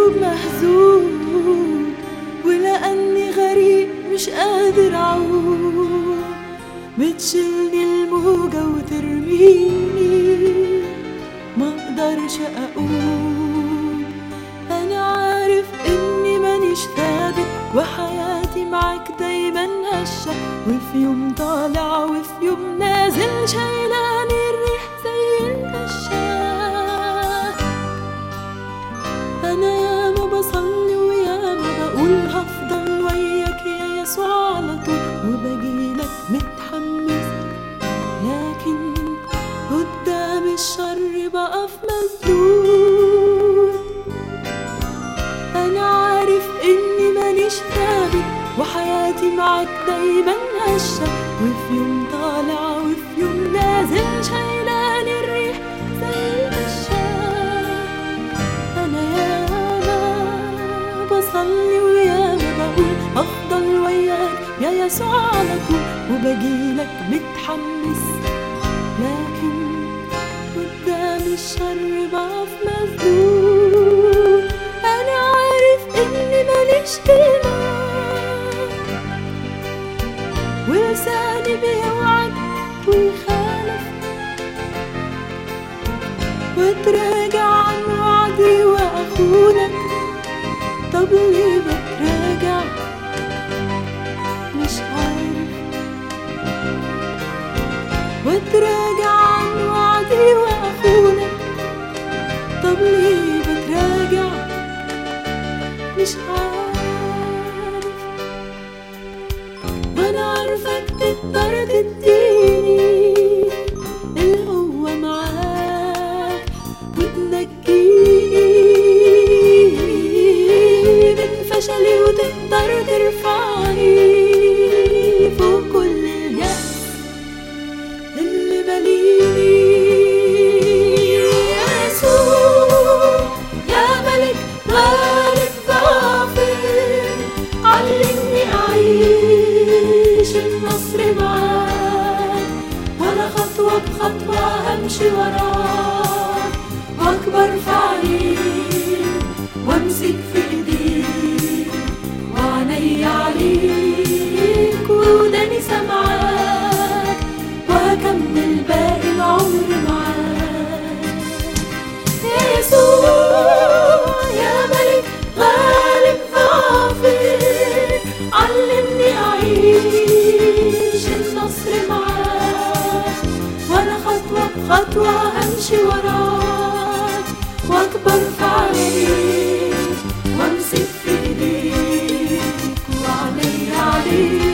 مغلوب مهزوم ولأني غريب مش قادر أعوم بتشيلني الموجة وترميني ما اقدرش اقوم انا عارف اني مانيش ثابت وحياتي معاك دايما هشة وفي يوم طالع وفي يوم نازل شايلاني الريح زي القشة انا ياما بصلي وياما بقول هفضل وياك يا يسوع على طول وبجيلك متحمس لكن قدام الشر بقف مسدود انا عارف اني ماليش ثابت وحياتي معاك دايما هشة وفي يوم طالع وفي يوم نازل شايلاني الريح زي القشة انا ياما بصلي وياما بقول افضل وياك يا يسوع على طول وبجيلك متحمس لكن قدام الشر بقف مسدود انا عارف اني ماليش كلمة ولساني بيوعد ويخالف وتراجع عن وعدي واخونك طب ليه بتراجع مش عارف وتراجع عن وعدي واخونك طب ليه بتراجع مش عارف وانا عارفك تقدر تديني القوة معاك وتنجيني من فشلي وتقدر ترفعني فوق كل اليأس اللي ماليني يسوع يا ملك غالب غافر علمني أعيش النصر معاك ولا خطوة بخطوة همشي وراك وأكبر في عليك وأمسك في إيديك وعيني عليك وداني سامعاك وهكمل باقي العمر معاك يا يسوع يا ملك غالب غافر علمني أعيش النصر معاك وأنا خطوة بخطوة همشي وراك وأكبر في عليك وأمسك في إيديك وعلي عليك